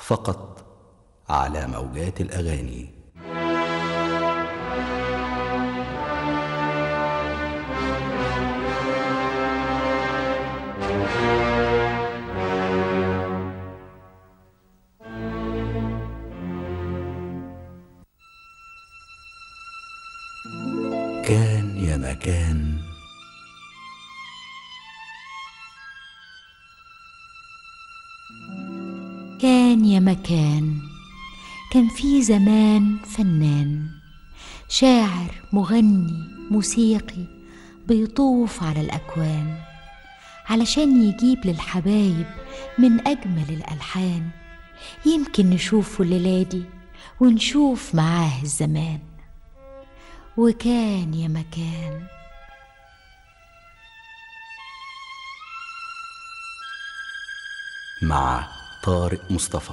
فقط على موجات الاغاني كان يا مكان كان يا مكان كان في زمان فنان شاعر مغني موسيقي بيطوف على الأكوان علشان يجيب للحبايب من أجمل الألحان يمكن نشوفه الليلة دي ونشوف معاه الزمان وكان يا مكان مع طارق مصطفى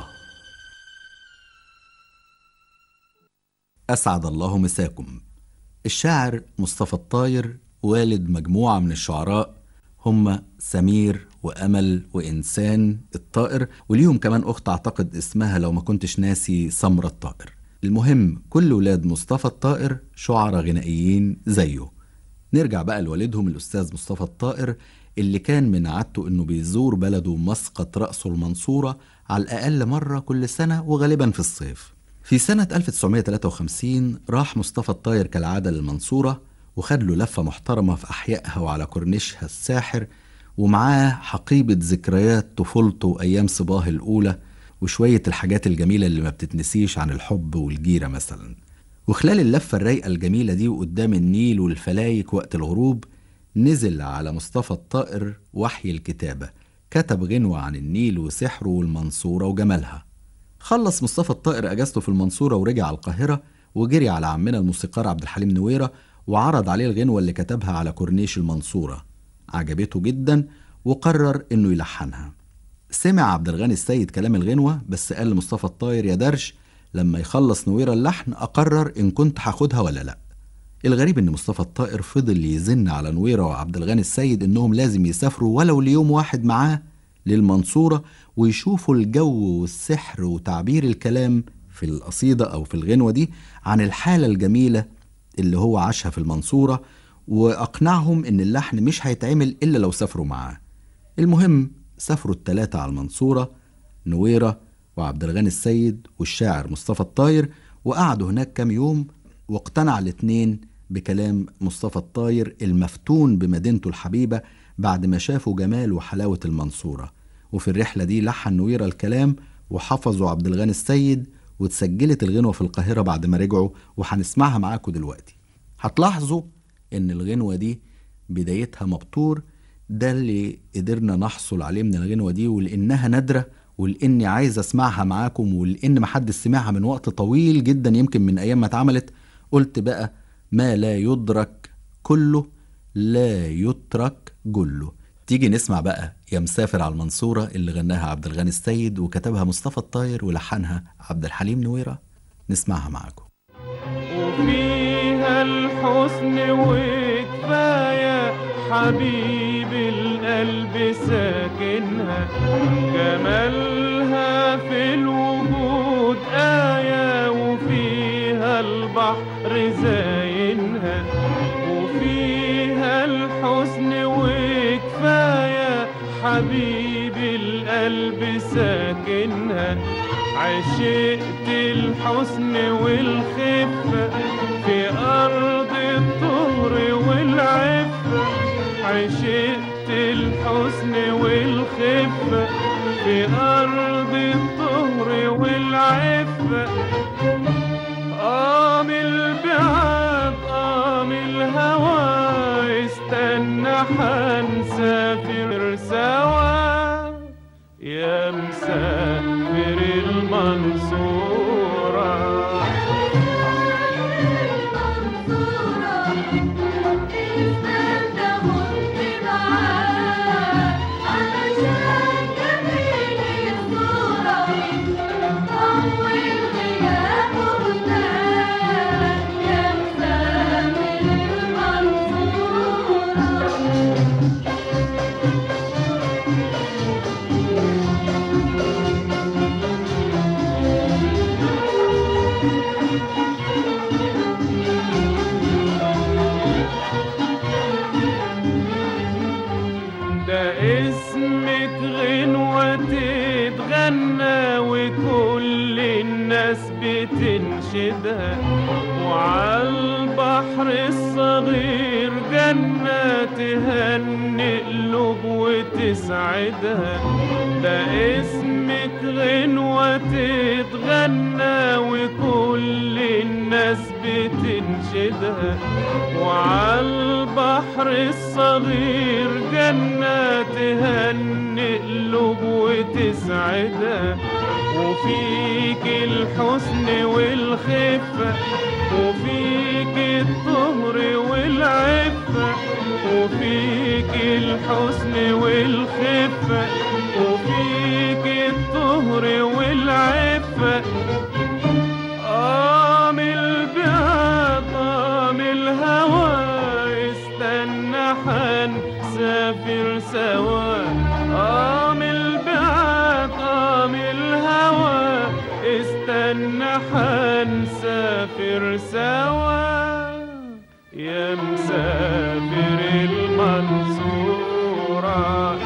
أسعد الله مساكم الشاعر مصطفى الطاير والد مجموعة من الشعراء هم سمير وأمل وإنسان الطائر وليهم كمان أخت أعتقد اسمها لو ما كنتش ناسي سمرة الطائر المهم كل ولاد مصطفى الطائر شعراء غنائيين زيه نرجع بقى لوالدهم الأستاذ مصطفى الطائر اللي كان من عادته إنه بيزور بلده مسقط رأسه المنصورة على الأقل مرة كل سنة وغالبا في الصيف في سنة 1953 راح مصطفى الطاير كالعادة للمنصورة وخد له لفة محترمة في أحيائها وعلى كورنيشها الساحر ومعاه حقيبة ذكريات طفولته وأيام صباه الأولى وشوية الحاجات الجميلة اللي ما بتتنسيش عن الحب والجيرة مثلا وخلال اللفة الرايقة الجميلة دي وقدام النيل والفلايك وقت الغروب نزل على مصطفى الطائر وحي الكتابة كتب غنوة عن النيل وسحره والمنصورة وجمالها خلص مصطفى الطائر أجازته في المنصورة ورجع على القاهرة وجري على عمنا الموسيقار عبد الحليم نويرة وعرض عليه الغنوة اللي كتبها على كورنيش المنصورة عجبته جدا وقرر انه يلحنها سمع عبد الغني السيد كلام الغنوة بس قال لمصطفى الطاير يا درش لما يخلص نويرة اللحن أقرر إن كنت هاخدها ولا لأ الغريب إن مصطفى الطائر فضل يزن على نويرة وعبد الغني السيد إنهم لازم يسافروا ولو ليوم واحد معاه للمنصورة ويشوفوا الجو والسحر وتعبير الكلام في القصيدة أو في الغنوة دي عن الحالة الجميلة اللي هو عاشها في المنصورة وأقنعهم إن اللحن مش هيتعمل إلا لو سافروا معاه المهم سافروا التلاتة على المنصورة نويرة وعبد الغني السيد والشاعر مصطفى الطاير وقعدوا هناك كام يوم واقتنع الاتنين بكلام مصطفى الطاير المفتون بمدينته الحبيبة بعد ما شافوا جمال وحلاوة المنصورة وفي الرحلة دي لحن نويرة الكلام وحفظوا عبد الغني السيد واتسجلت الغنوة في القاهرة بعد ما رجعوا وهنسمعها معاكم دلوقتي هتلاحظوا ان الغنوة دي بدايتها مبتور ده اللي قدرنا نحصل عليه من الغنوة دي ولانها نادرة ولاني عايز اسمعها معاكم ولان محدش سمعها من وقت طويل جدا يمكن من ايام ما اتعملت قلت بقى ما لا يدرك كله لا يترك جله تيجي نسمع بقى يا مسافر على المنصورة اللي غناها عبد الغني السيد وكتبها مصطفى الطاير ولحنها عبد الحليم نويرة نسمعها معاكم وفيها الحسن وكفاية حبيب القلب ساكنها جمالها في الوجود آية وفيها البحر زاينها وفيها الحسن وكفاية حبيب القلب ساكنها عشقت الحسن والخفة في أرض الطهر والعفة عشقت الحسن والخفة في أرض الطهر والعفة قام البعاد قام الهوى استنى حنسافر سوا يا مسافر المنصورة المنصورة غنوة تتغنى وكل الناس بتنشدها وعالبحر الصغير جنة تهني قلوب وتسعدها ده اسمك غنوة تتغنى وكل الناس بتنشدها وعالبحر الصغير جنة تهني قلوب وتسعدها وفيك الحسن والخفة وفيك الطهر والعفة وفيك الحسن والخفة وفيك الطهر والعفة قام البعاد قام الهوى استنى حنسافر سوا قام البعاد قام الهوى استنى حنسافر سوا يا مسافر المنصورة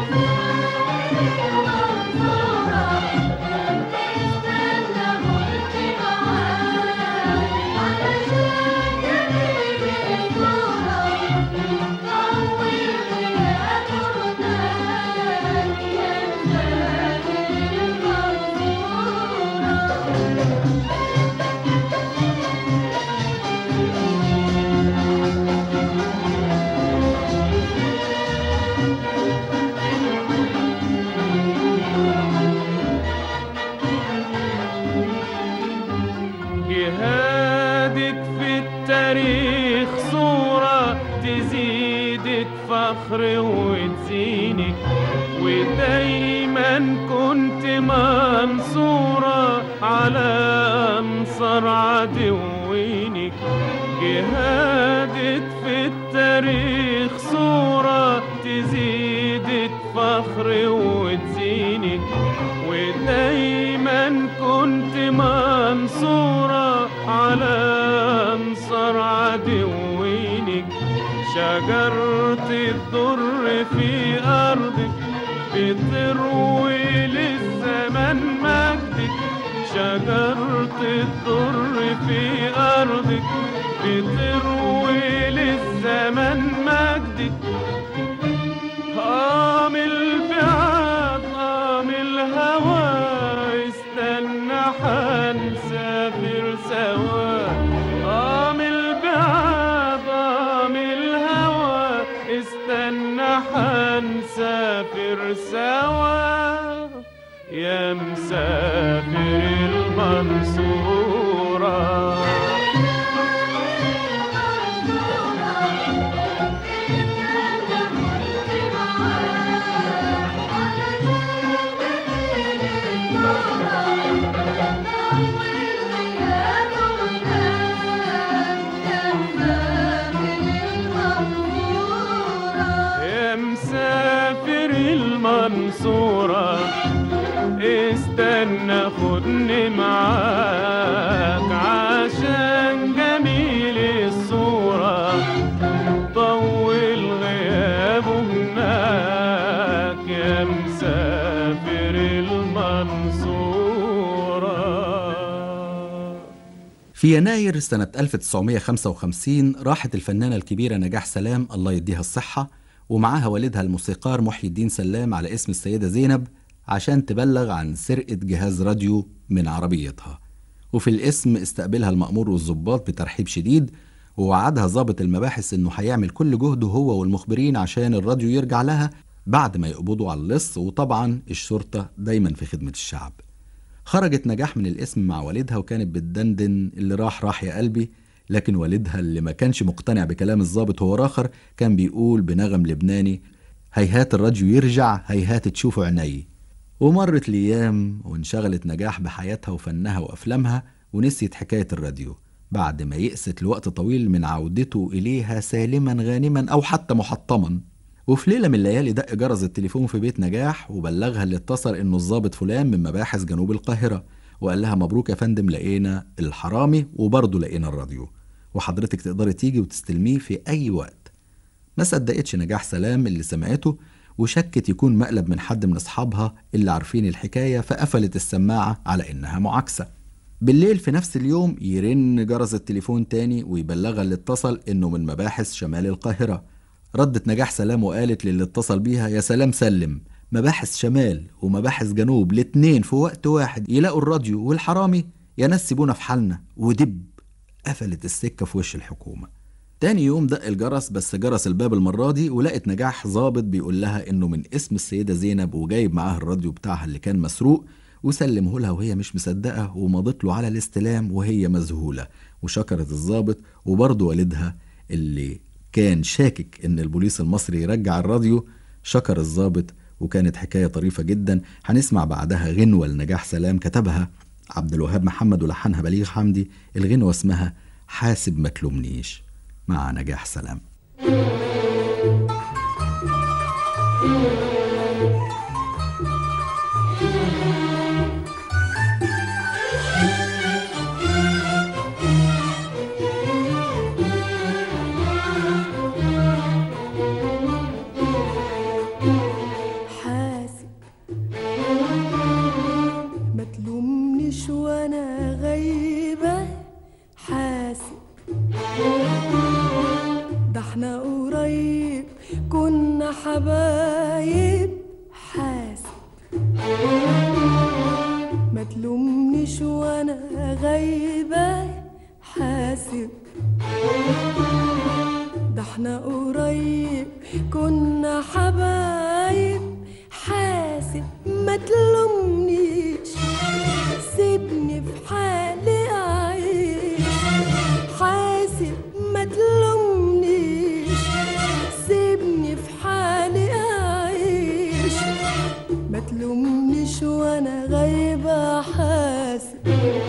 جهادك في التاريخ صورة تزيدك فخر وتزينك ودايما كنت منصورة على أنصار عدوينك جهادك في التاريخ صورة تزيدك فخر وتزينك ودايما كنت منصورة على أنصار عدوينك شجرة الضر في أرضك بتروي للزمن مجدك شجرة الضر في أرضك بتروي للزمن مجدك قام البعاد قام الهوى استنى حنسافر سوا قام البعاد قام الهوى استنى حنسافر سوا يا مسافر المنصورة يا مسافر المنصورة استنى خدني معاك عشان جميل الصورة طول غيابه هناك يا مسافر المنصورة في يناير سنة 1955 راحت الفنانة الكبيرة نجاح سلام الله يديها الصحة ومعاها والدها الموسيقار محي الدين سلام على اسم السيدة زينب عشان تبلغ عن سرقة جهاز راديو من عربيتها وفي الاسم استقبلها المأمور والضباط بترحيب شديد ووعدها ضابط المباحث انه هيعمل كل جهده هو والمخبرين عشان الراديو يرجع لها بعد ما يقبضوا على اللص وطبعا الشرطة دايما في خدمة الشعب خرجت نجاح من الاسم مع والدها وكانت بتدندن اللي راح راح يا قلبي لكن والدها اللي ما كانش مقتنع بكلام الضابط هو راخر كان بيقول بنغم لبناني هيهات الراديو يرجع هيهات تشوفه عيني ومرت الأيام وانشغلت نجاح بحياتها وفنها وأفلامها ونسيت حكاية الراديو بعد ما يئست لوقت طويل من عودته إليها سالما غانما أو حتى محطما وفي ليلة من الليالي دق جرس التليفون في بيت نجاح وبلغها اللي اتصل إنه الضابط فلان من مباحث جنوب القاهرة وقال لها مبروك يا فندم لقينا الحرامي وبرضه لقينا الراديو وحضرتك تقدري تيجي وتستلميه في أي وقت ما صدقتش نجاح سلام اللي سمعته وشكت يكون مقلب من حد من أصحابها اللي عارفين الحكاية فقفلت السماعة على إنها معاكسة بالليل في نفس اليوم يرن جرس التليفون تاني ويبلغها اللي اتصل إنه من مباحث شمال القاهرة ردت نجاح سلام وقالت للي اتصل بيها يا سلام سلم مباحث شمال ومباحث جنوب الاتنين في وقت واحد يلاقوا الراديو والحرامي يا ناس سيبونا في حالنا ودب قفلت السكة في وش الحكومة تاني يوم دق الجرس بس جرس الباب المرة دي ولقت نجاح ظابط بيقول لها إنه من اسم السيدة زينب وجايب معاها الراديو بتاعها اللي كان مسروق وسلمه لها وهي مش مصدقة ومضت له على الاستلام وهي مذهولة وشكرت الظابط وبرضه والدها اللي كان شاكك إن البوليس المصري يرجع الراديو شكر الظابط وكانت حكاية طريفة جدا هنسمع بعدها غنوة لنجاح سلام كتبها عبد الوهاب محمد ولحنها بليغ حمدي الغنوة اسمها حاسب ما تلومنيش مع نجاح سلام حاسب ما تلومنيش وانا غايبة حاسب ده احنا قريب كنا حبايب حاسب ما تلومنيش وانا غايبة حاسب ده احنا قريب كنا حبايب حاسب ما تلومنيش سيبني في حالي اعيش حاسب ما تلومنيش سيبني في حالي اعيش ما تلومنيش وانا غايبة حاسب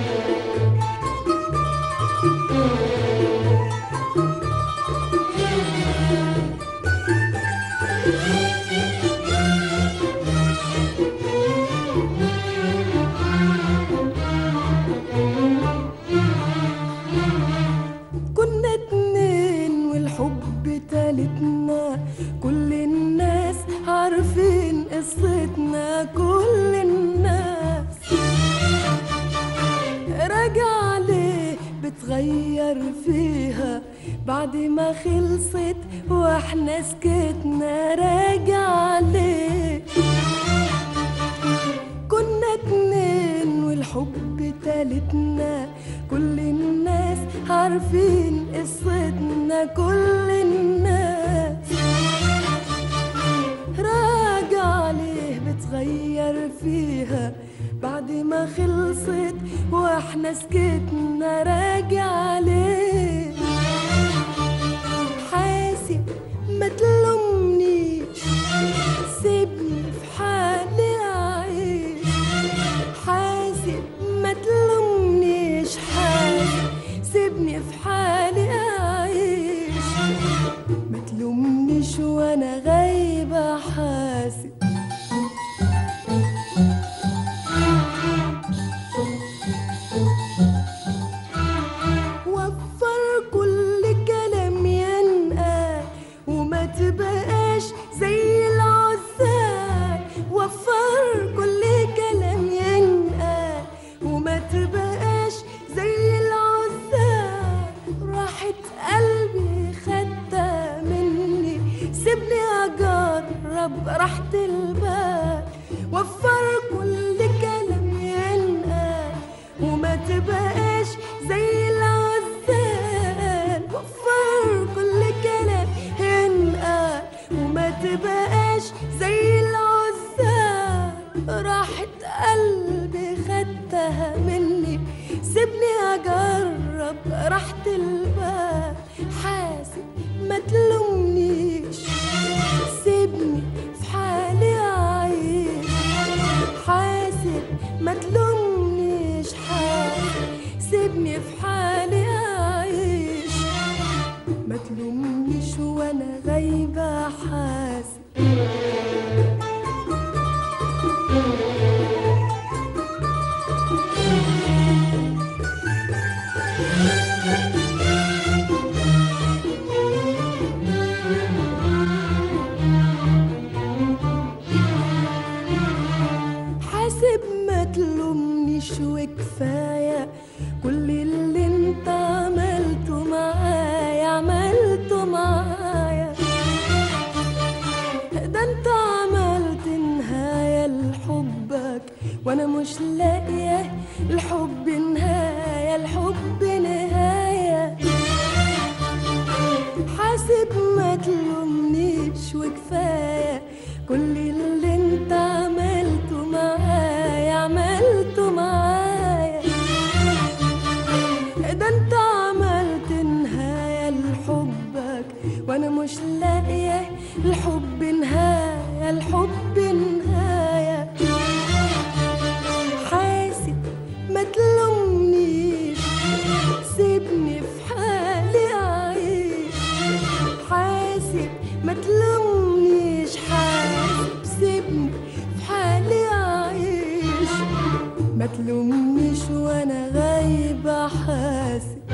كنا اتنين والحب تالتنا كل الناس عارفين قصتنا كل الناس راجع ليه بتغير فيها بعد ما خلصت واحنا سكتنا راجع ليه كنا اتنين والحب تالتنا كل الناس عارفين قصتنا كل الناس راجع ليه بتغير فيها بعد ما خلصت واحنا سكتنا راجع ليه حاسب ما تلومنيش سيبني في حالي اعيش حاسب ما تلومنيش حاسب سيبني في حالي اعيش ما تلومنيش وانا غايبة حاسب وفر كل كلام ينقال وما تبقاش زي العزال وفر كل كلام ينقال وما تبقاش زي العزال راحت قلبي خدتها مني سيبني اجرب راحة البال وفر كل كلام ينقال وما تبقاش زي العزال وفر كل كلام ينقال وما تبقاش زي العزال راحت قلبي خدتها مني سيبني اجرب راحة البال حاسب ما تلومنيش سيبني في حالي اعيش حاسب ما تلومنيش حاسب سيبني في حالي اعيش ما تلومنيش وانا غايبة حاسب تلومنيش وكفاية كل اللي انت عملته معايا عملته معايا ده انت عملت نهاية لحبك وانا مش لاقية الحب نهاية الحب نهاية حاسب ما تلومنيش وكفاية كل اللي انت عملته معايا عملته معايا ده انت عملت نهاية لحبك وانا مش لاقية الحب نهاية الحب نهاية حاسب ما تلومنيش سيبني في حالي أعيش حاسب ما تلومنيش حاسب سيبني في حالي أعيش ما تلومنيش وأنا غايبة حاسب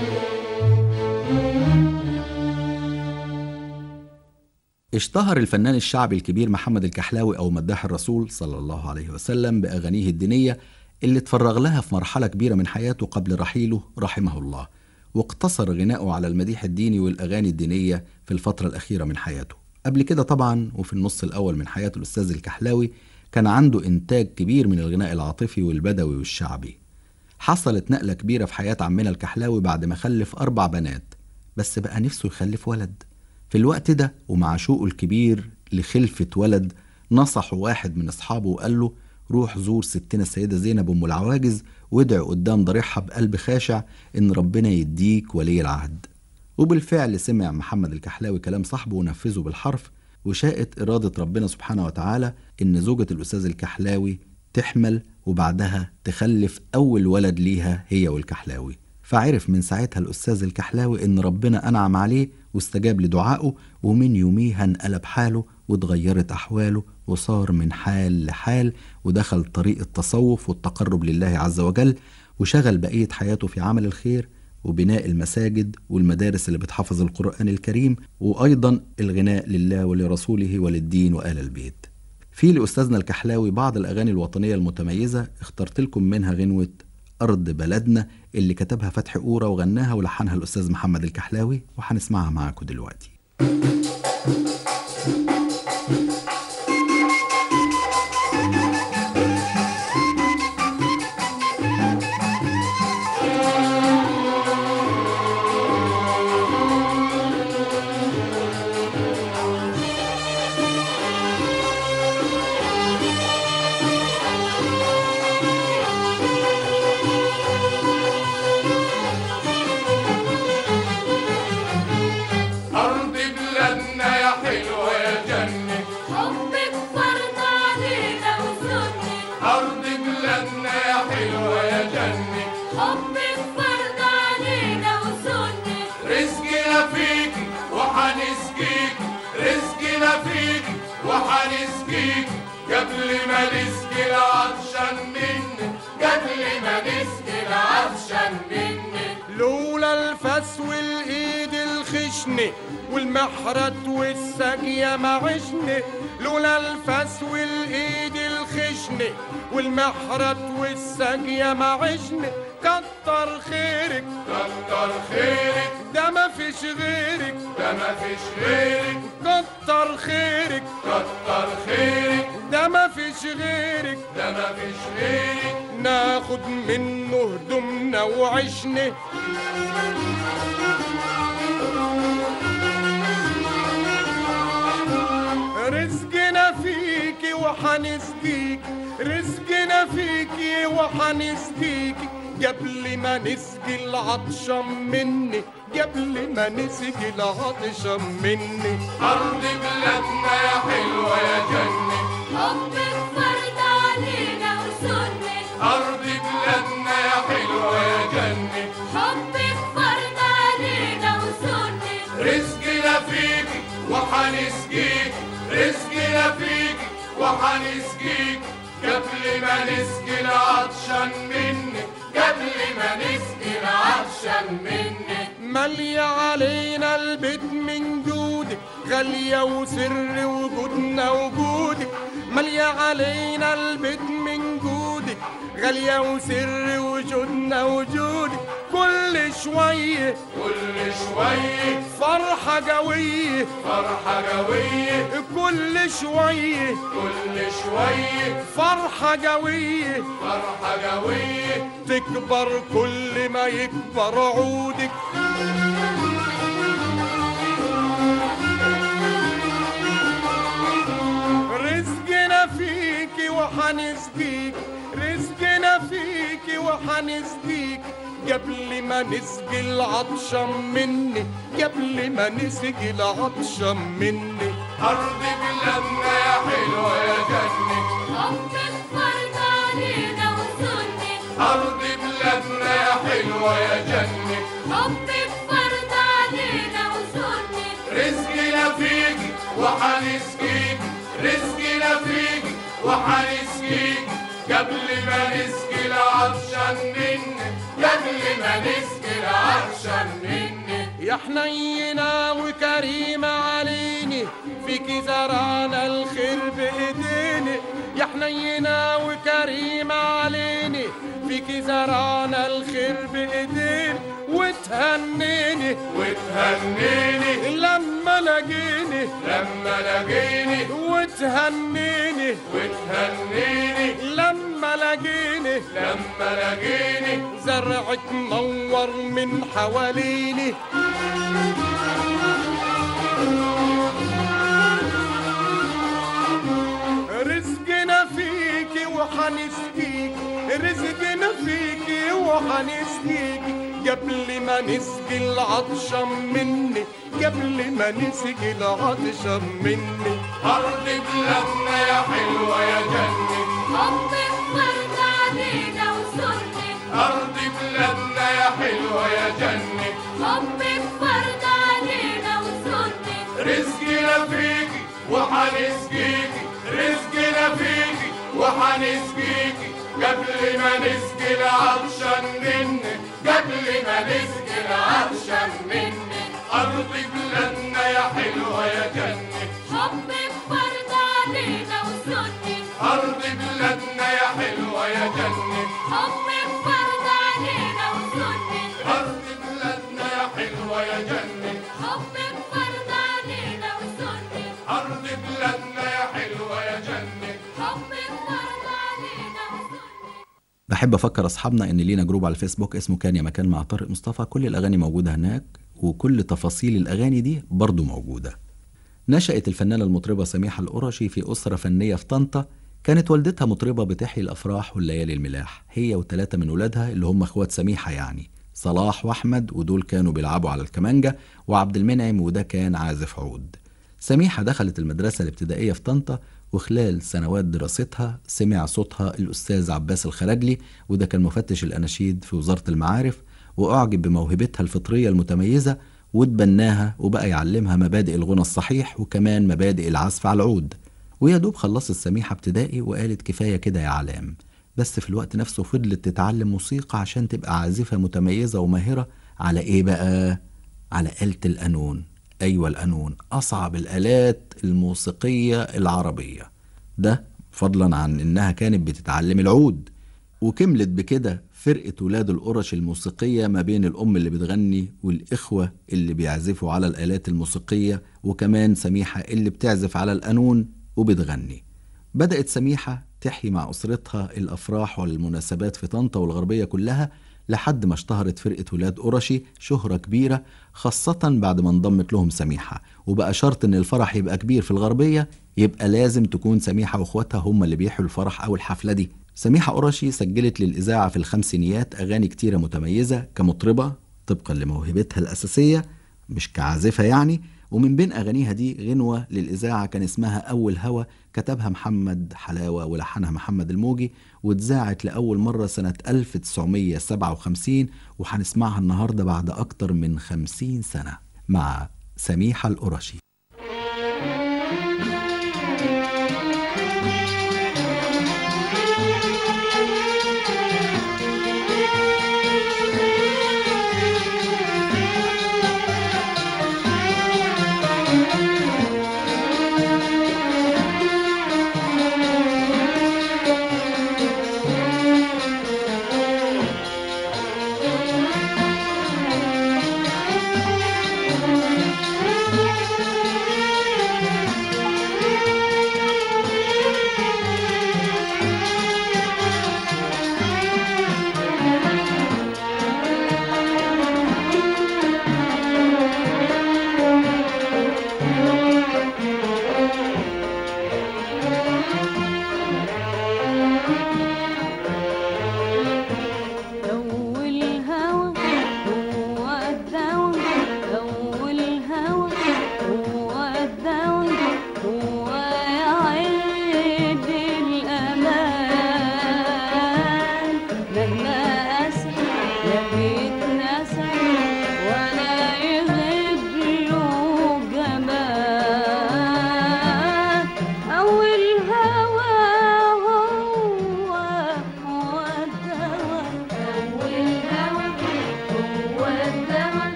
اشتهر الفنان الشعبي الكبير محمد الكحلاوي أو مداح الرسول صلى الله عليه وسلم بأغانيه الدينية اللي اتفرغ لها في مرحلة كبيرة من حياته قبل رحيله رحمه الله واقتصر غناؤه على المديح الديني والأغاني الدينية في الفترة الأخيرة من حياته قبل كده طبعا وفي النص الأول من حياة الأستاذ الكحلاوي كان عنده إنتاج كبير من الغناء العاطفي والبدوي والشعبي حصلت نقلة كبيرة في حياة عمنا الكحلاوي بعد ما خلف أربع بنات بس بقى نفسه يخلف ولد في الوقت ده ومع شوقه الكبير لخلفة ولد نصحه واحد من أصحابه وقال له روح زور ستنا السيدة زينب أم العواجز وادعي قدام ضريحها بقلب خاشع إن ربنا يديك ولي العهد وبالفعل سمع محمد الكحلاوي كلام صاحبه ونفذه بالحرف وشاءت إرادة ربنا سبحانه وتعالى إن زوجة الأستاذ الكحلاوي تحمل وبعدها تخلف أول ولد ليها هي والكحلاوي فعرف من ساعتها الأستاذ الكحلاوي إن ربنا أنعم عليه واستجاب لدعائه ومن يوميها انقلب حاله واتغيرت أحواله وصار من حال لحال ودخل طريق التصوف والتقرب لله عز وجل وشغل بقية حياته في عمل الخير وبناء المساجد والمدارس اللي بتحفظ القرآن الكريم وأيضا الغناء لله ولرسوله وللدين وآل البيت في لأستاذنا الكحلاوي بعض الأغاني الوطنية المتميزة اخترت لكم منها غنوة أرض بلدنا اللي كتبها فتحي قورة وغناها ولحنها الأستاذ محمد الكحلاوي وهنسمعها معاكم دلوقتي أرض بلادنا يا حلوة يا جنة حبك فرض علينا وسنة أرض بلادنا يا حلوة يا جنة حبك فرض علينا وسنة رزقنا فيك وحنسقيك رزقنا فيك وحنسقيك قبل ما نسقي العطشان منك قبل ما نسقي العطشان منك لولا الفس والايد الخشنة والمحرد والساقية ما عشنا لولا الفس والايد الخشنة والمحرد والساقية ما عشنا كتر خيرك كتر خيرك ده ما فيش غيرك ده ما فيش غيرك كتر خيرك كتر خيرك ده ما فيش غيرك ده ما فيش غيرك ناخد منه هدومنا وعشنا رزقنا فيكي وحنسقيك رزقنا فيكي وحنسقيك قبل ما نسقي العطشة مني قبل ما نسقي العطشة مني أرض بلادنا يا حلوة يا جنة حبك فرض علينا وسنة أرض بلادنا يا حلوة يا جنة حبك فرض علينا وسنة رزقنا فيك وحنسقيك رزقنا فيك وحنسقيك قبل ما نسقي العطشان منك قبل ما نسقي العطشان منك مالية علينا البيت من جودك غالية وسر وجودنا وجودك مالية علينا البيت من جودك غالية وسر وجودنا وجودك كل شوية كل شوية فرحة قوية فرحة قوية كل شوية كل شوية فرحة قوية فرحة قوية تكبر كل ما يكبر عودك رزقنا فيكي وحنسقيك رزقنا فيكي وحنسقيك قبل ما نسقي العطشان مني قبل ما نسقي العطشان مني أرض بلادنا يا حلوة يا جنة حبك فرض علينا وسنة أرض بلادنا يا حلوة يا جنة حبك فرض علينا وسنة رزقنا فيك وحنسقيك رزقنا فيك وحنسقيك قبل ما نسقي العطشان منك قبل ما نسقي العطشان منك يا حنينة وكريمة عليني فيكي زرعنا الخير بإيديني يا حنينة وكريمة عليني فيكي زرعنا الخير بإيديني وتهنيني وتهنيني لما لقيني لما لقيني وتهنيني وتهنيني لما لقيني لما لقيني زرعك نور من حواليني رزقنا فيكي وحنسقيك رزقنا فيكي وحنسقيك قبل ما نسقي العطشان مني قبل ما نسقي العطشان مني أرض بلادنا يا حلوة يا جنة حبك فرض علينا وسنة أرض بلادنا يا حلوة يا جنة حبك فرض علينا وسنة رزقنا فيكي وحنسقيكي رزقنا فيكي وحنسقيكي قبل ما نسقي العطشان منك قبل ما نسقي العطشان منك أرض بلادنا يا حلوة يا جنة حبك فرض علينا وسنة أرض بلادنا يا حلوة يا جنة حبك فرض علينا وسنة أرض بلادنا يا حلوة يا جنة حبك فرض علينا وسنة أرض بلادنا يا حلوة يا جنة حبك فرض علينا وسنة بحب افكر اصحابنا ان لينا جروب على الفيسبوك اسمه كان يا مكان مع طارق مصطفى كل الاغاني موجوده هناك وكل تفاصيل الاغاني دي برضو موجوده نشأت الفنانة المطربة سميحة القرشي في أسرة فنية في طنطا كانت والدتها مطربة بتحيي الأفراح والليالي الملاح هي وثلاثة من ولادها اللي هم أخوات سميحة يعني صلاح وأحمد ودول كانوا بيلعبوا على الكمانجة وعبد المنعم وده كان عازف عود سميحة دخلت المدرسة الابتدائية في طنطا وخلال سنوات دراستها سمع صوتها الأستاذ عباس الخلجلي وده كان مفتش الأناشيد في وزارة المعارف وأعجب بموهبتها الفطرية المتميزة وتبناها وبقى يعلمها مبادئ الغنى الصحيح وكمان مبادئ العزف على العود ويا دوب خلصت سميحة ابتدائي وقالت كفاية كده يا علام بس في الوقت نفسه فضلت تتعلم موسيقى عشان تبقى عازفة متميزة وماهرة على ايه بقى؟ على آلة القانون أيوة القانون أصعب الآلات الموسيقية العربية ده فضلا عن إنها كانت بتتعلم العود وكملت بكده فرقة ولاد القرش الموسيقية ما بين الأم اللي بتغني والإخوة اللي بيعزفوا على الآلات الموسيقية وكمان سميحة اللي بتعزف على القانون وبتغني بدأت سميحة تحيي مع أسرتها الأفراح والمناسبات في طنطا والغربية كلها لحد ما اشتهرت فرقة ولاد قرشي شهرة كبيرة خاصة بعد ما انضمت لهم سميحة وبقى شرط إن الفرح يبقى كبير في الغربية يبقى لازم تكون سميحة وإخواتها هم اللي بيحيوا الفرح أو الحفلة دي سميحة قرشي سجلت للإذاعة في الخمسينيات أغاني كتيرة متميزة كمطربة طبقا لموهبتها الأساسية مش كعازفة يعني ومن بين أغانيها دي غنوة للإذاعة كان اسمها أول هوى كتبها محمد حلاوة ولحنها محمد الموجي واتذاعت لأول مرة سنة 1957 وهنسمعها النهاردة بعد أكتر من 50 سنة مع سميحة القرشي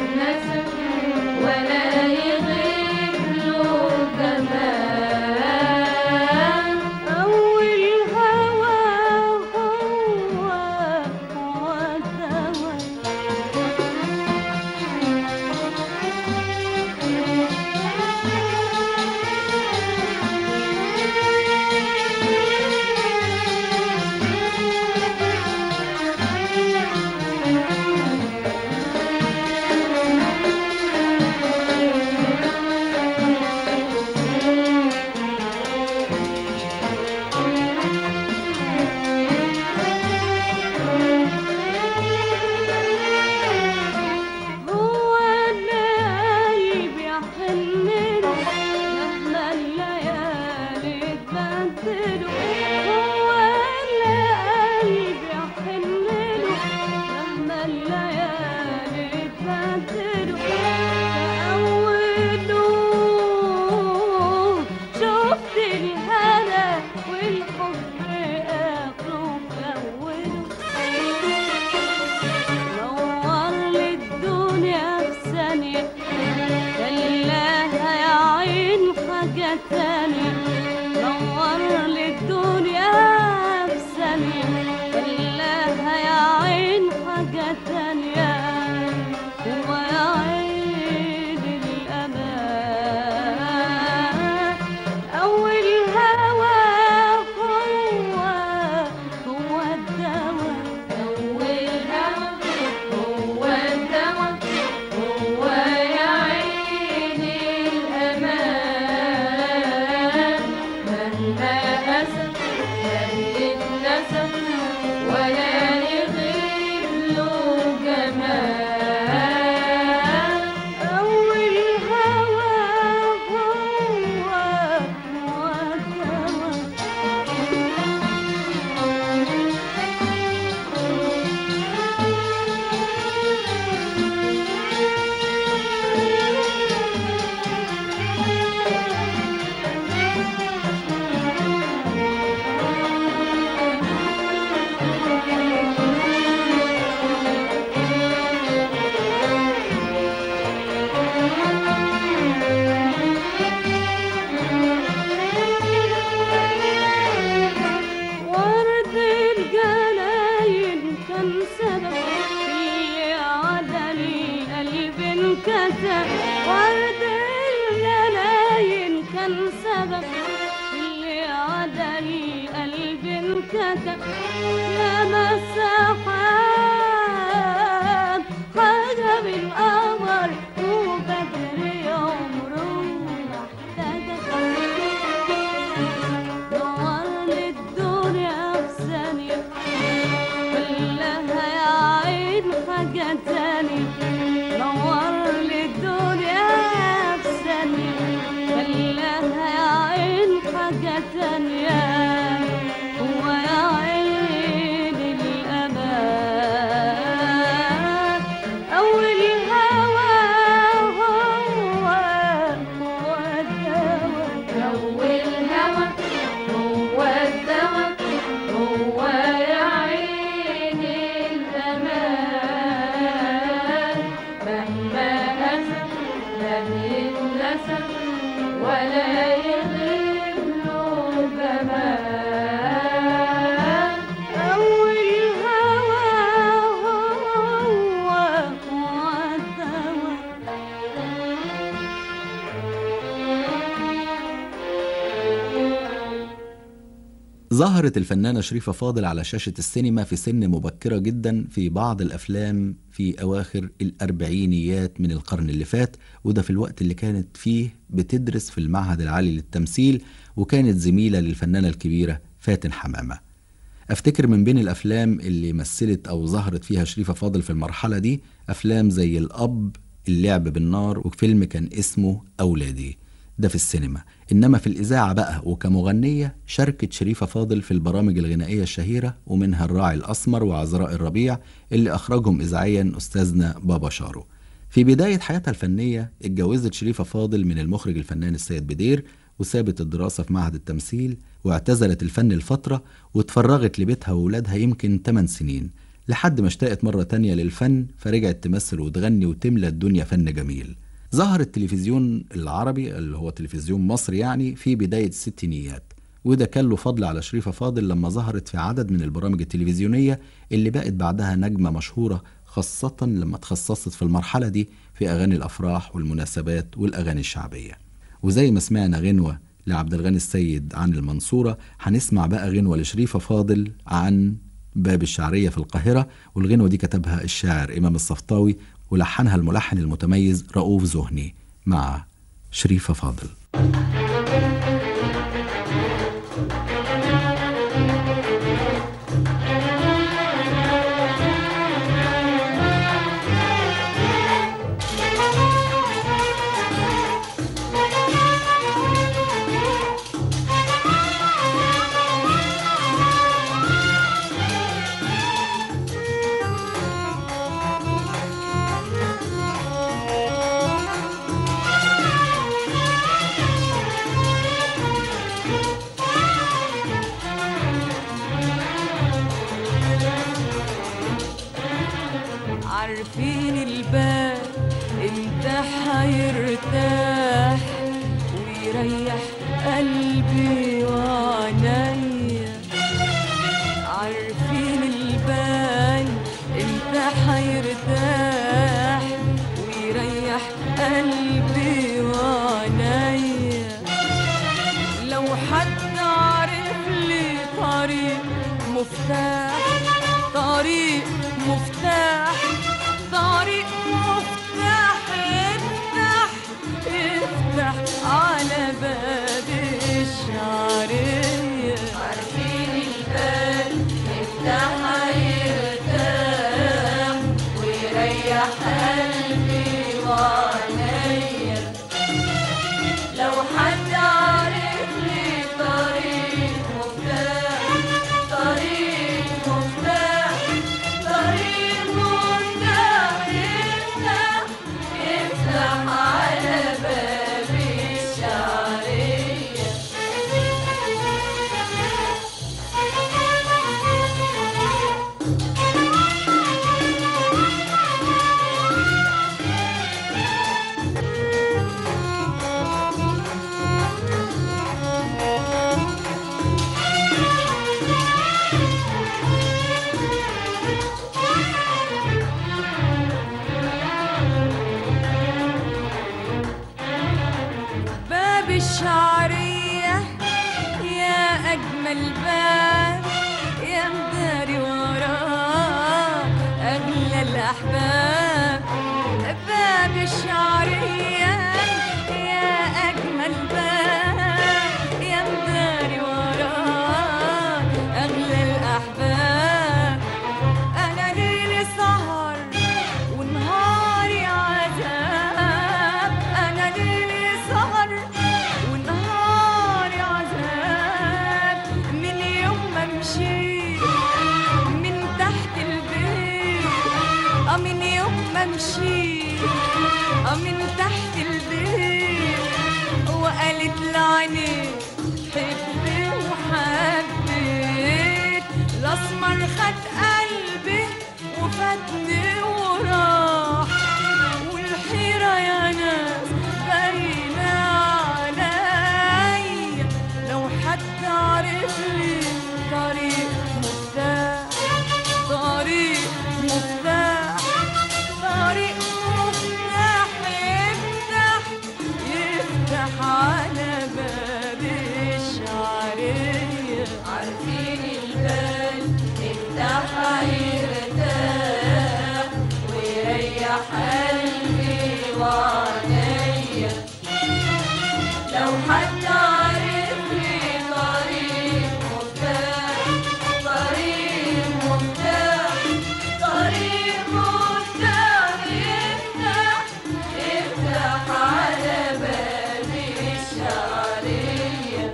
يتنسى ولا يغيب له جمال أول هوى هو هو الدواء هو اللي قلبي حنله مهما الليالي تبدله هو اللي قلبي حنله مهما الليالي تبدله فأوله شفت الهنا والحب آخره كونه نور لي الدنيا في ثانية خلاها يا عين حاجة تانية نور لي الدنيا في ثانية خلاها يا عين حاجة تانية هو يا عين الأمان أول هوى هو هو الدواء أول هوى هو الدواء هو يا عيني الأمان مهما أسى لن يتنسى ولا يغيب له جمال أول هوى هو هو الدواء ورد الجلايل كان سبب في عدل القلب انكسر ورد الجلايل كان سبب في عدل القلب انكسر يا مسحاب حاجة بالقمر وبدر عمره ما احتاجك نور لي الدنيا في ثانية كلها يا عين حاجة تانية نور لي الدنيا في ثانية كلها يا عين حاجة تانية هو يا عين الأمان أول هوى هو هو الدواء أول هوى هو الدواء هو يا عيني الأمان مهما أسى لن يتنسى ولا يغيب له جمال أول هوى هو هو الدواء ظهرت الفنانة شريفة فاضل على شاشة السينما في سن مبكرة جدا في بعض الأفلام في أواخر الأربعينيات من القرن اللي فات وده في الوقت اللي كانت فيه بتدرس في المعهد العالي للتمثيل وكانت زميلة للفنانة الكبيرة فاتن حمامة أفتكر من بين الأفلام اللي مثلت أو ظهرت فيها شريفة فاضل في المرحلة دي أفلام زي الأب اللعب بالنار وفيلم كان اسمه أولادي ده في السينما إنما في الإذاعة بقى وكمغنية شاركت شريفة فاضل في البرامج الغنائية الشهيرة ومنها الراعي الأسمر وعذراء الربيع اللي أخرجهم إذاعيا أستاذنا بابا شارو في بداية حياتها الفنية اتجوزت شريفة فاضل من المخرج الفنان السيد بدير وسابت الدراسة في معهد التمثيل واعتزلت الفن لفترة واتفرغت لبيتها وولادها يمكن 8 سنين لحد ما اشتاقت مرة تانية للفن فرجعت تمثل وتغني وتملى الدنيا فن جميل ظهر التلفزيون العربي اللي هو تلفزيون مصر يعني في بداية الستينيات وده كان له فضل على شريفة فاضل لما ظهرت في عدد من البرامج التلفزيونية اللي بقت بعدها نجمة مشهورة خاصة لما تخصصت في المرحلة دي في أغاني الأفراح والمناسبات والأغاني الشعبية وزي ما سمعنا غنوة لعبد الغني السيد عن المنصورة هنسمع بقى غنوة لشريفة فاضل عن باب الشعرية في القاهرة والغنوة دي كتبها الشاعر إمام الصفطاوي ولحنها الملحن المتميز رؤوف زهني مع شريفة فاضل عارفين البال انت حيرتاح ويريح قلبي وعنيا عارفين البال انت حيرتاح ويريح قلبي وعنيا لو حد عرف لي طريق مفتاح طريق مفتاح طريق مفتاح افتح افتح على باب الشعرية عارفين البال افتح يرتاح ويريح قلبي وعنيا لو حد عارف لي طريق مفتاح طريق مفتاح طريق مفتاح افتح افتح على باب الشعرية باب الشعرية يا أجمل باب يا مداري وراه أغلى الأحباب باب الشعرية يا أجمل باب يا مداري وراه أغلى الأحباب أنا ليلي سهر ونهاري عذاب أنا ليلي سهر ونهاري عذاب من يوم ما مشيت من تحت البيت آه من يوم ما مشيت آه من تحت البيت وقالت لعني حبي وحبيت الأسمر خد قلبي وفاتني وراح والحيرة يا ناس باينة عليا لو حد عرف لي طريق مفتاح طريق مفتاح طريق مفتاح يفتح يفتح على باب الشعرية عارفين البال افتح يرتاح ويريح قلبي وعنيا لو حد عرف لي طريق مفتاح طريق مفتاح طريق مفتاح يفتح يفتح على باب الشعرية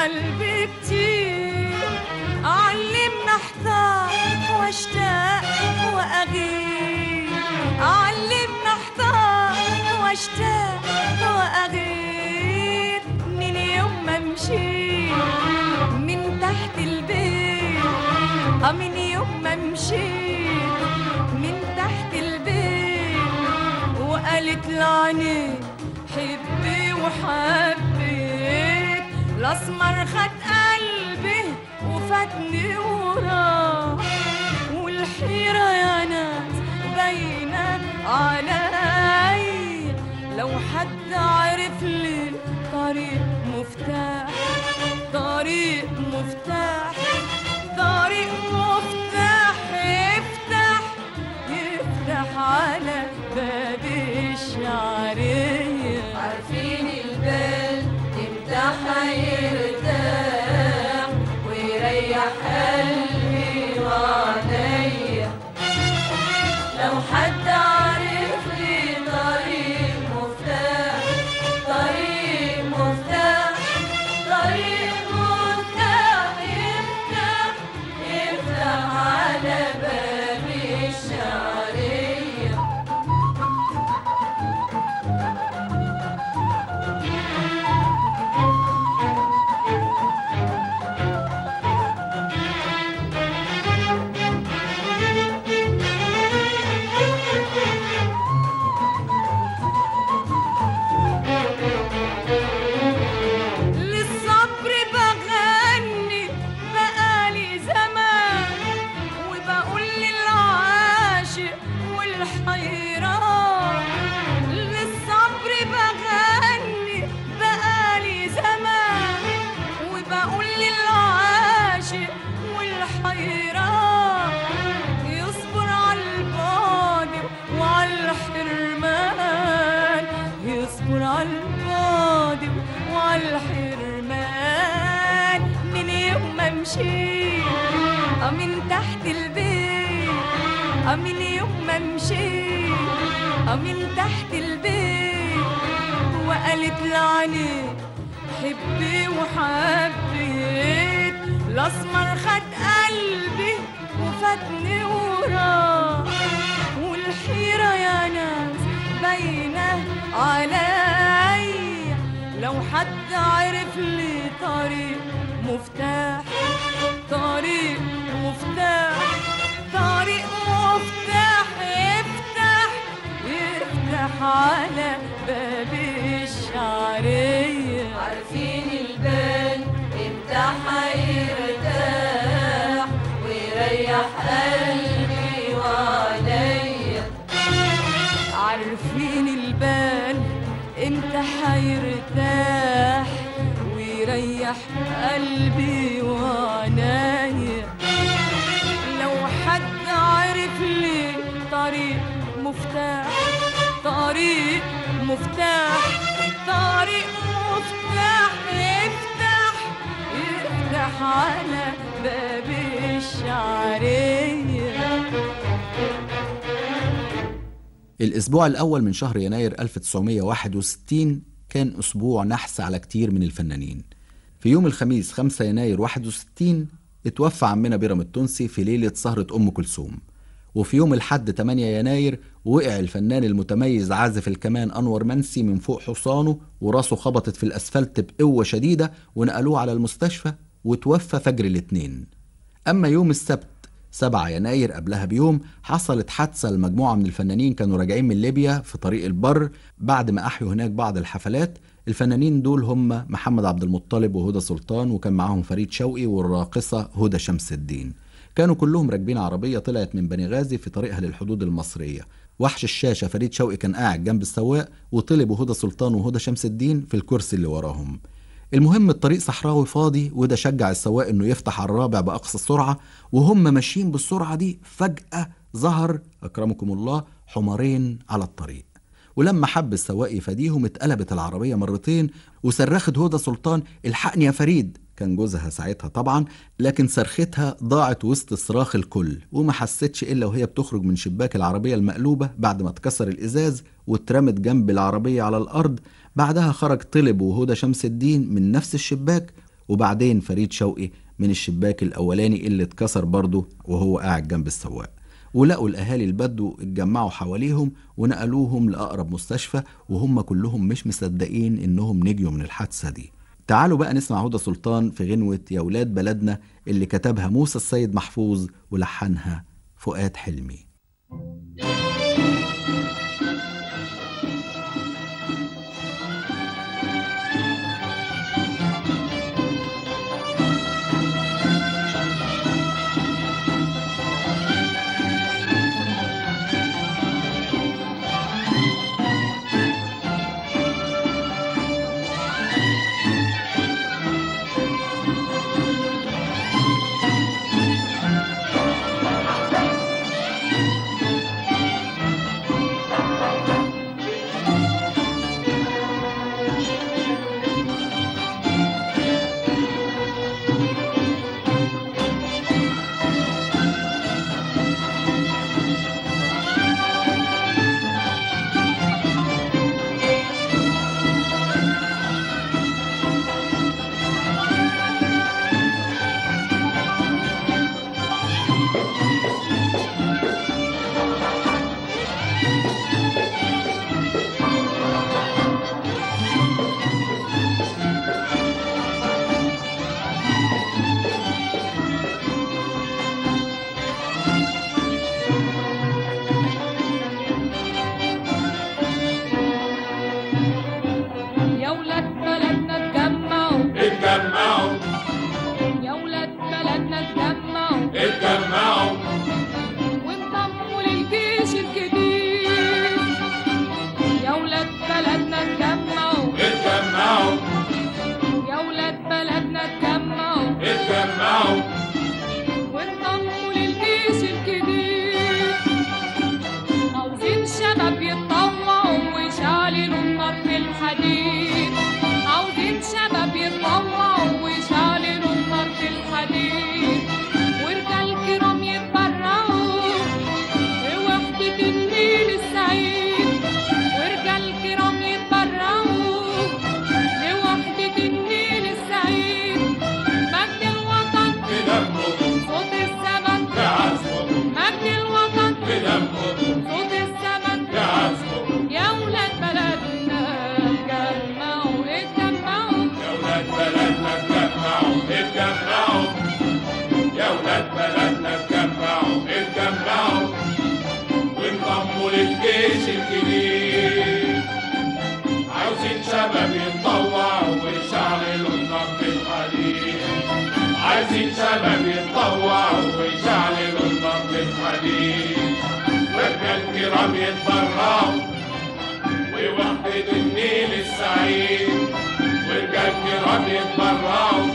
قلبي كتير علمنا احتار واشتاق واغير علمنا احتار واشتاق واغير من يوم ما مشيت من تحت البيت اه من يوم ما مشيت من تحت البيت وقالت لعني حبي وحبيت الاسمر خد قلبي وفاتني وراه والحيرة يا ناس باينة علي لو حد عرف لي طريق مفتاح طريق مفتاح طريق مفتاح يفتح يفتح على باب الشعرية عارفين البال امتى هيرتاح ويريح قلبي وعينيا لو حد عارف لي طريق مفتاح طريق مفتاح طريق مفتاح يفتح يفتح على باب الشعريه للصبر بغني بقالي زمان وبقول للعاشق والحيران للصبر بغني بقالي زمان وبقول للعاشق والحيران يصبر على البعد وعلى الحرمان يصبر على البعد وعلى الحرمان من يوم ما مشيت آه من تحت البيت آه من يوم ما مشيت آه من تحت البيت وقالت لعني حبي وحبيت الاسمر خد قلبي وفاتني وراه والحيرة يا ناس باينة علي لو حد عرف لي طريق مفتاح طريق مفتاح طريق مفتاح يفتح يفتح على باب الشعرية عارفين البال امتى هيرتاح ويريح قلبي وعينيا عارفين البال امتى حيرتاح ويريح قلبي وعنايا لو حد عرف لي طريق مفتاح طريق مفتاح طريق مفتاح يفتح يفتح على باب الشعريه الأسبوع الأول من شهر يناير 1961 كان أسبوع نحس على كتير من الفنانين في يوم الخميس 5 يناير 61 اتوفى عمنا بيرام التونسي في ليلة سهرة أم كلثوم وفي يوم الحد 8 يناير وقع الفنان المتميز عازف الكمان أنور منسي من فوق حصانه وراسه خبطت في الأسفلت بقوة شديدة ونقلوه على المستشفى وتوفى فجر الاثنين أما يوم السبت 7 يناير قبلها بيوم حصلت حادثة لمجموعة من الفنانين كانوا راجعين من ليبيا في طريق البر بعد ما أحيوا هناك بعض الحفلات الفنانين دول هم محمد عبد المطلب وهدى سلطان وكان معاهم فريد شوقي والراقصة هدى شمس الدين كانوا كلهم راكبين عربية طلعت من بني غازي في طريقها للحدود المصرية وحش الشاشة فريد شوقي كان قاعد جنب السواق وطلب هدى سلطان وهدى شمس الدين في الكرسي اللي وراهم المهم الطريق صحراوي فاضي وده شجع السواق انه يفتح على الرابع باقصى السرعه وهم ماشيين بالسرعه دي فجاه ظهر اكرمكم الله حمارين على الطريق ولما حب السواق يفاديهم اتقلبت العربيه مرتين وصرخت هدى سلطان الحقني يا فريد كان جوزها ساعتها طبعا لكن صرختها ضاعت وسط صراخ الكل وما حستش الا وهي بتخرج من شباك العربيه المقلوبه بعد ما اتكسر الازاز واترمت جنب العربيه على الارض بعدها خرج طلب وهدى شمس الدين من نفس الشباك وبعدين فريد شوقي من الشباك الأولاني اللي اتكسر برضه وهو قاعد جنب السواق ولقوا الأهالي البدو اتجمعوا حواليهم ونقلوهم لأقرب مستشفى وهم كلهم مش مصدقين إنهم نجوا من الحادثة دي تعالوا بقى نسمع هدى سلطان في غنوة يا ولاد بلدنا اللي كتبها موسى السيد محفوظ ولحنها فؤاد حلمي يا ولاد بلدنا اتجمعوا اتجمعوا يا ولاد بلدنا اتجمعوا اتجمعوا وانضموا للجيش الجديد يا ولاد بلدنا اتجمعوا اتجمعوا يا ولاد بلدنا اتجمعوا اتجمعوا وانضموا للجيش الجديد عاوزين شباب يتطوعوا ويشعللوا النار في الحديد عاوزين شباب يتطوعوا ويشعللوا النار في الحديد ورجال كرام يتبرعوا بوحدة النيل السعيد ورجال كرام يتبرعوا بوحدة النيل السعيد مجد الوطن بدمكم صوت الزمن بعزمكم مجد الوطن بدمكم صوت الزمن بعزمكم يا ولاد بلدنا اتجمعوا اتجمعوا يا ولاد بلدنا اتجمعوا اتجمعوا يا ولاد بلدنا اتجمعوا اتجمعوا وانضموا للجيش الجديد عاوزين شباب يتطوعوا ويشعللوا النار في الحديد عايزين شباب يتطوعوا ويشعللوا النار في الحديد ورجال كرام يتبرعوا ووحدة النيل السعيد ورجال كرام يتبرعوا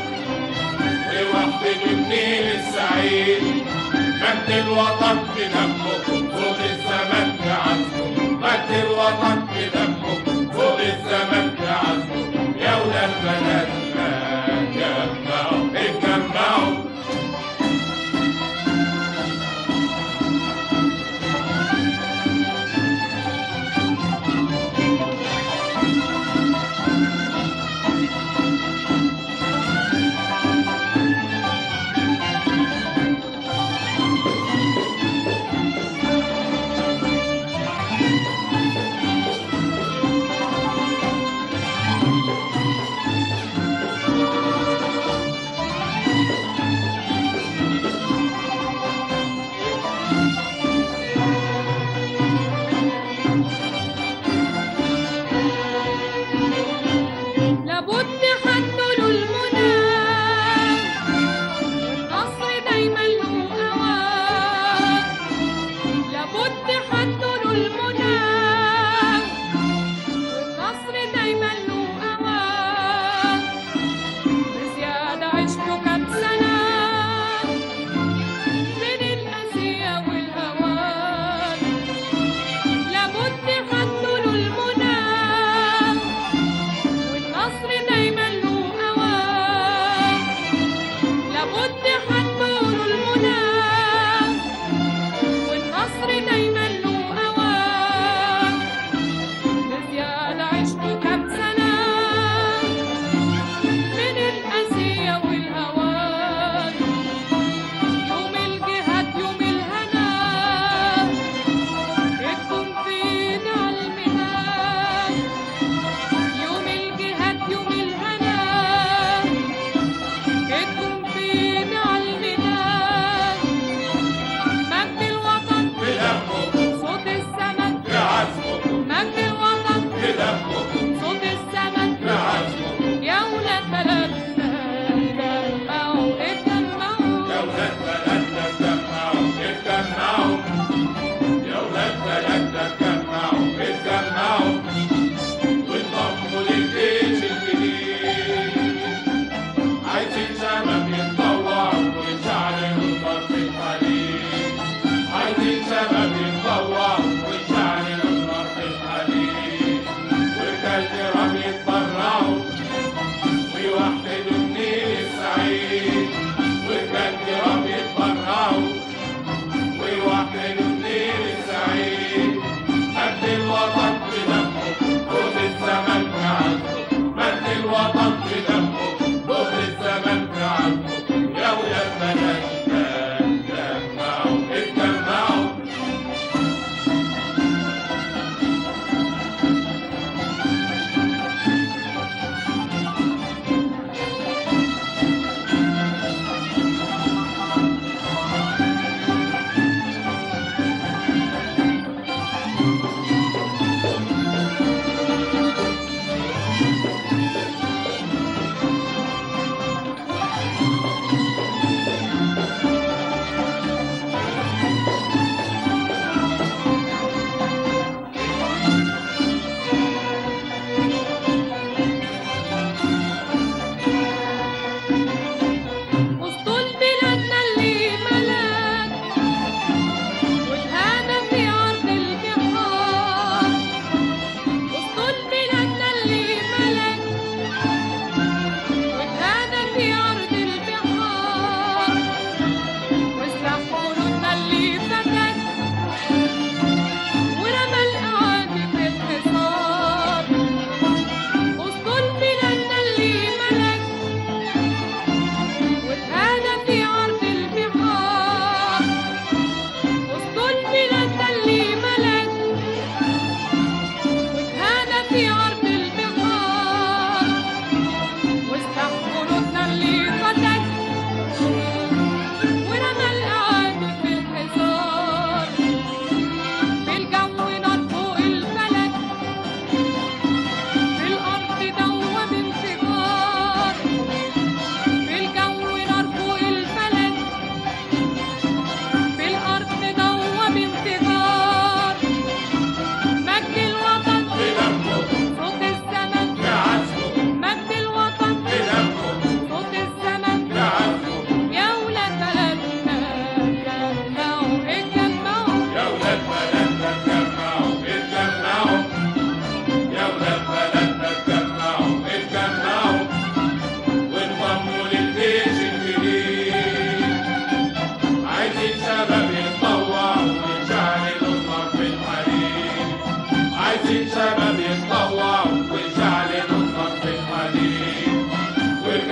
لوحدة النيل السعيد مجد الوطن في دمكم فوق الزمن في عزمكم مجد الوطن في دمكم فوق الزمن في عزمكم يا ولاد بلدنا اتجمعوا اتجمعوا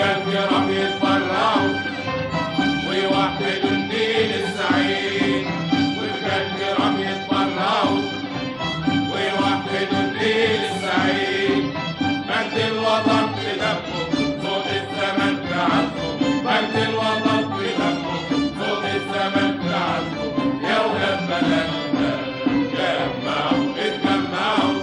والكرام يتبرعوا ويوحدوا النيل السعيد والكرام يتبرعوا ويوحدوا النيل السعيد مجد الوطن في دمه صوت الزمن في عزمه مجد الوطن في دمه صوت الزمن في عزمه يا ولاد بلدنا جمعوا اتجمعوا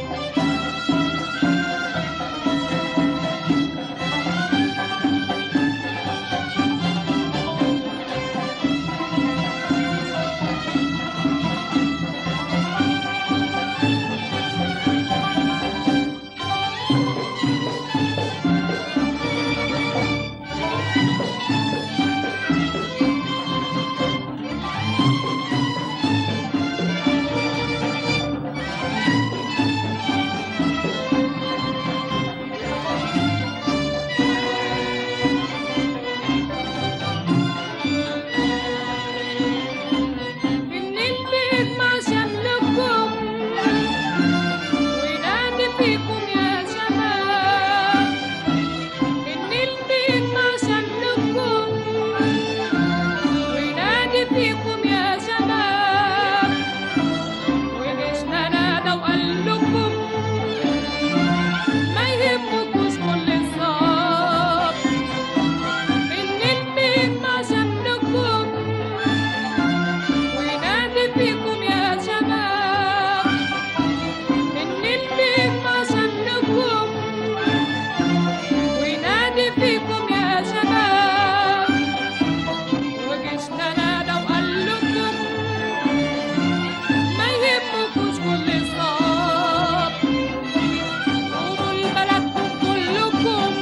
من البيت مع شملكم وينادي فيكم يا شباب من البيت مع شملكم وينادي فيكم يا شباب وجيشنا نادى وقال لكم ما يهمكوش كل الصاب من البيت مع شملكم وينادي فيكم يا شباب إن البيت ما شملكم وينادي فيكم يا شباب وجيشنا نادى وقال لكم ما يهمكوش كل الصاب قوموا لبلدكم كلكم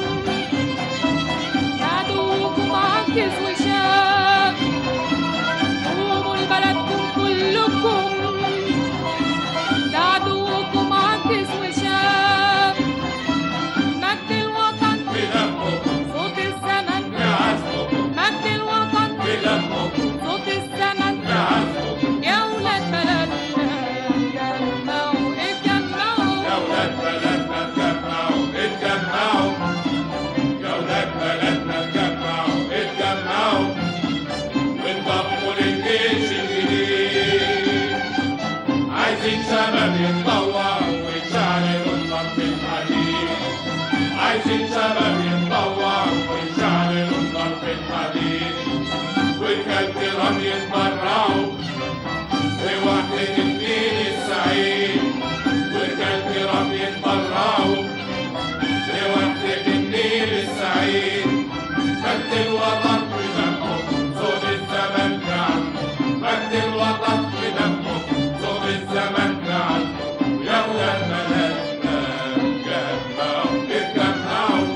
عدوكم عكس وشاف قوموا لبلدكم كلكم ده عدوكم عكس وشاف مجد الوطن في دمكم صوت الزمن في عزمكم مجد الوطن في دمكم صوت الزمن في عزمكم يا ولاد بلدنا اتجمعوا اتجمعوا يا ولاد بلدنا اتجمعوا اتجمعوا يا ولاد بلدنا اتجمعوا اتجمعوا وانضموا للجيش الجديد عايزين شباب يتطوعوا ويشعلوا النار في الحديد عايزين شباب يتطوعوا ويشعلوا النار في الحديد والكرام يتبرعوا بوحدة الدين السعيد والكرام يتبرعوا بوحدة النيل السعيد مجد الوطن في دمه صوت الزمن في عزمه مجد الوطن في دمه صوت الزمن في عزمه يا ولاد بلدنا اتجمعوا اتجمعوا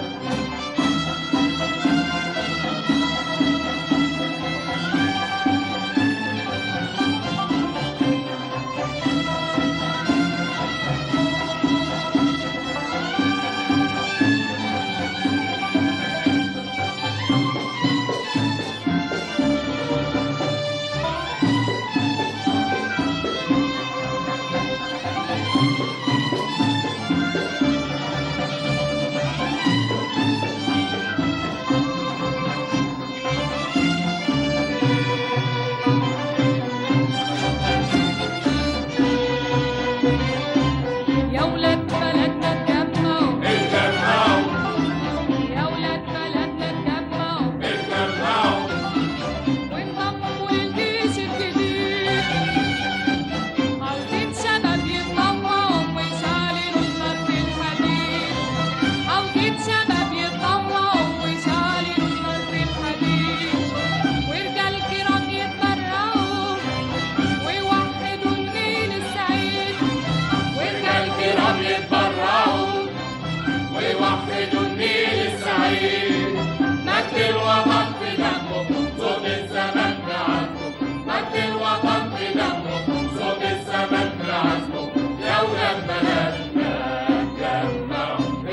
يا ولاد بلدنا اتجمعوا اتجمعوا يا ولاد بلدنا اتجمعوا اتجمعوا وانضموا للجيش الجديد عاوزين شباب يتطوعوا ويشعلوا النار في الحديد عاوزين شباب يتطوعوا ويشعلوا النار في الحديد ورجال كرام يتبرعوا ويوحدوا النيل السعيد ورجال كرام يتبرعوا ويوحدوا النيل السعيد مجد الوطن في دمكم صوت الزمن في عزمكم مجد الوطن في دمكم صوت الزمن في عزمكم يا ولاد بلدنا اتجمعوا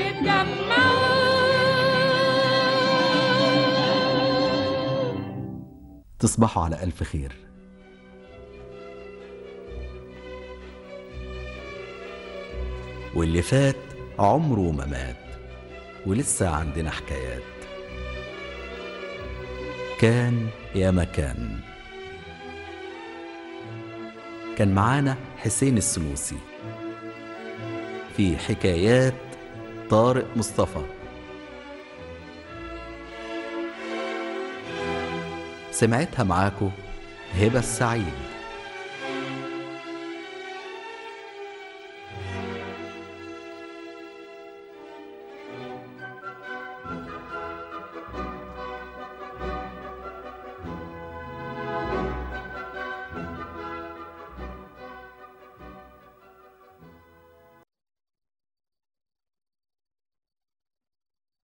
اتجمعوا تصبحوا على ألف خير واللي فات عمره ما مات ولسه عندنا حكايات كان يا مكان كان معانا حسين السلوسي في حكايات طارق مصطفى سمعتها معاكو هبة السعيد